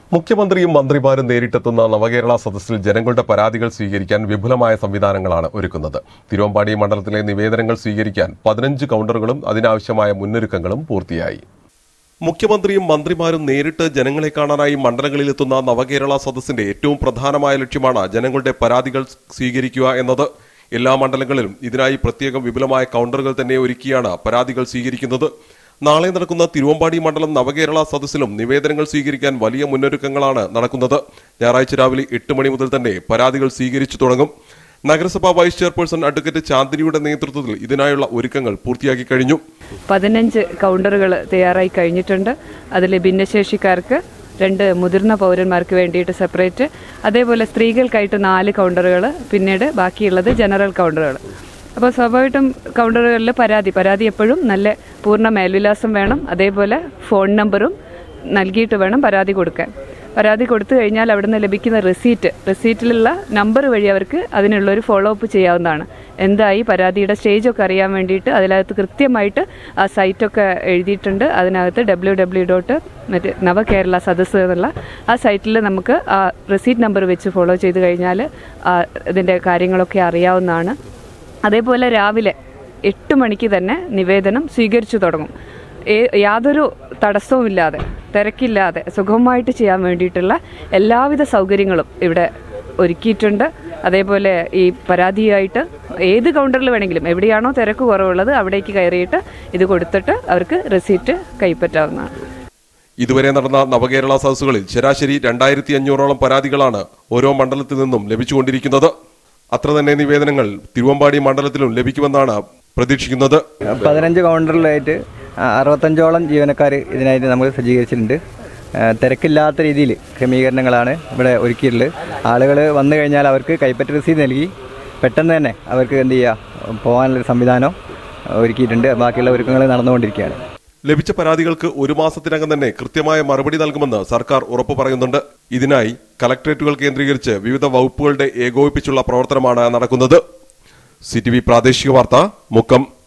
മുഖ്യമന്ത്രിയും മന്ത്രിമാരും നേരിട്ടെത്തുന്ന നവകേരള സദസ്സിൽ ജനങ്ങളുടെ പരാതികൾ സ്വീകരിക്കാൻ വിപുലമായ സംവിധാനങ്ങളാണ് ഒരുക്കുന്നത് തിരുവമ്പാടി മണ്ഡലത്തിലെ നിവേദനങ്ങൾ സ്വീകരിക്കാൻ പതിനഞ്ച് കൌണ്ടറുകളും അതിനാവശ്യമായ മുന്നൊരുക്കങ്ങളും പൂർത്തിയായി മുഖ്യമന്ത്രിയും മന്ത്രിമാരും നേരിട്ട് ജനങ്ങളെ കാണാനായി മണ്ഡലങ്ങളിലെത്തുന്ന നവകേരള സദസ്സിന്റെ ഏറ്റവും പ്രധാനമായ ലക്ഷ്യമാണ് ജനങ്ങളുടെ പരാതികൾ സ്വീകരിക്കുക എന്നത് എല്ലാ മണ്ഡലങ്ങളിലും ഇതിനായി പ്രത്യേകം വിപുലമായ കൌണ്ടറുകൾ തന്നെ ഒരുക്കിയാണ് പരാതികൾ സ്വീകരിക്കുന്നത് നാളെ നടക്കുന്ന തിരുവമ്പാടി മണ്ഡലം നവകേരള സദസ്സിലും നിവേദനങ്ങൾ സ്വീകരിക്കാൻ വലിയ മുന്നൊരുക്കങ്ങളാണ് നടക്കുന്നത് ഞായറാഴ്ച രാവിലെ എട്ട് മണി മുതൽ തന്നെ പരാതികൾ സ്വീകരിച്ചു തുടങ്ങും നഗരസഭാ വൈസ് ചെയർപേഴ്സൺ അഡ്വക്കേറ്റ് ചാന്ദിനിയുടെ നേതൃത്വത്തിൽ ഇതിനായുള്ള ഒരുക്കങ്ങൾ പൂർത്തിയാക്കി കഴിഞ്ഞു പതിനഞ്ച് കൗണ്ടറുകൾ തയ്യാറായി കഴിഞ്ഞിട്ടുണ്ട് അതിൽ ഭിന്നശേഷിക്കാർക്ക് രണ്ട് മുതിർന്ന പൗരന്മാർക്ക് വേണ്ടിയിട്ട് സെപ്പറേറ്റ് അതേപോലെ സ്ത്രീകൾക്കായിട്ട് നാല് കൗണ്ടറുകൾ പിന്നീട് ബാക്കിയുള്ളത് ജനറൽ കൗണ്ടറുകൾ അപ്പോൾ സ്വാഭാവികമായിട്ടും കൗണ്ടറുകളിൽ പരാതി പരാതി എപ്പോഴും നല്ല പൂർണ്ണ മേൽവിലാസം വേണം അതേപോലെ ഫോൺ നമ്പറും നൽകിയിട്ട് വേണം പരാതി കൊടുക്കാൻ പരാതി കൊടുത്തു കഴിഞ്ഞാൽ അവിടുന്ന് ലഭിക്കുന്ന റെസീറ്റ് റെസീറ്റിലുള്ള നമ്പർ വഴി അവർക്ക് അതിനുള്ളൊരു ഫോളോ അപ്പ് ചെയ്യാവുന്നതാണ് എന്തായി പരാതിയുടെ സ്റ്റേജൊക്കെ അറിയാൻ വേണ്ടിയിട്ട് അതിനകത്ത് കൃത്യമായിട്ട് ആ സൈറ്റൊക്കെ എഴുതിയിട്ടുണ്ട് അതിനകത്ത് ഡബ്ല്യൂ ഡബ്ല്യൂ ഡോട്ട് മറ്റേ നവകേരള സദസ്സ് എന്നുള്ള ആ സൈറ്റിൽ നമുക്ക് ആ റെസീറ്റ് നമ്പർ വെച്ച് ഫോളോ ചെയ്ത് കഴിഞ്ഞാൽ ആ ഇതിൻ്റെ കാര്യങ്ങളൊക്കെ അറിയാവുന്നതാണ് അതേപോലെ രാവിലെ എട്ട് മണിക്ക് തന്നെ നിവേദനം സ്വീകരിച്ചു തുടങ്ങും ഏ- യാതൊരു തടസ്സവുമില്ലാതെ തിരക്കില്ലാതെ സുഗമമായിട്ട് ചെയ്യാൻ വേണ്ടിയിട്ടുള്ള എല്ലാവിധ സൗകര്യങ്ങളും ഇവിടെ ഒരുക്കിയിട്ടുണ്ട് അതേപോലെ ഈ പരാതിയായിട്ട് ഏത് കൗണ്ടറിൽ വേണമെങ്കിലും എവിടെയാണോ തിരക്ക് കുറവുള്ളത് അവിടേക്ക് കയറിയിട്ട് ഇത് കൊടുത്തിട്ട് അവർക്ക് റെസീറ്റ് കൈപ്പറ്റാവുന്നതാണ് ഇതുവരെ നടന്ന നവകേരള സദസ്സുകളിൽ ശരാശരി രണ്ടായിരത്തി അഞ്ഞൂറോളം പരാതികളാണ് ഓരോ മണ്ഡലത്തിൽ നിന്നും ലഭിച്ചുകൊണ്ടിരിക്കുന്നത് അത്ര തന്നെ നിവേദനങ്ങൾ തിരുവമ്പാടി മണ്ഡലത്തിലും ലഭിക്കുമെന്നാണ് പ്രതീക്ഷിക്കുന്നത് പതിനഞ്ച് കൗണ്ടറിലായിട്ട് അറുപത്തഞ്ചോളം ജീവനക്കാർ ഇതിനായിട്ട് നമ്മൾ സജ്ജീകരിച്ചിട്ടുണ്ട് ആ, തിരക്കില്ലാത്ത രീതിയിൽ ക്രമീകരണങ്ങളാണ് ഇവിടെ ഒരുക്കിയിട്ടുള്ളത് ആളുകൾ വന്നു കഴിഞ്ഞാൽ അവർക്ക് കൈപ്പറ്റ രസീത് നൽകി പെട്ടെന്ന് തന്നെ അവർക്ക് എന്ത് ചെയ്യുക പോകാനുള്ളൊരു സംവിധാനം ഒരുക്കിയിട്ടുണ്ട് ബാക്കിയുള്ള ഒരുക്കങ്ങൾ നടന്നുകൊണ്ടിരിക്കുകയാണ് ലഭിച്ച പരാതികൾക്ക് ഒരു മാസത്തിനകം തന്നെ കൃത്യമായ മറുപടി നൽകുമെന്ന് സർക്കാർ ഉറപ്പു പറയുന്നുണ്ട് ഇതിനായി കലക്ടറേറ്റുകൾ കേന്ദ്രീകരിച്ച് വിവിധ വകുപ്പുകളുടെ ഏകോപിപ്പിച്ചുള്ള പ്രവർത്തനമാണ് നടക്കുന്നത് സി പ്രാദേശിക വാർത്ത മുക്കം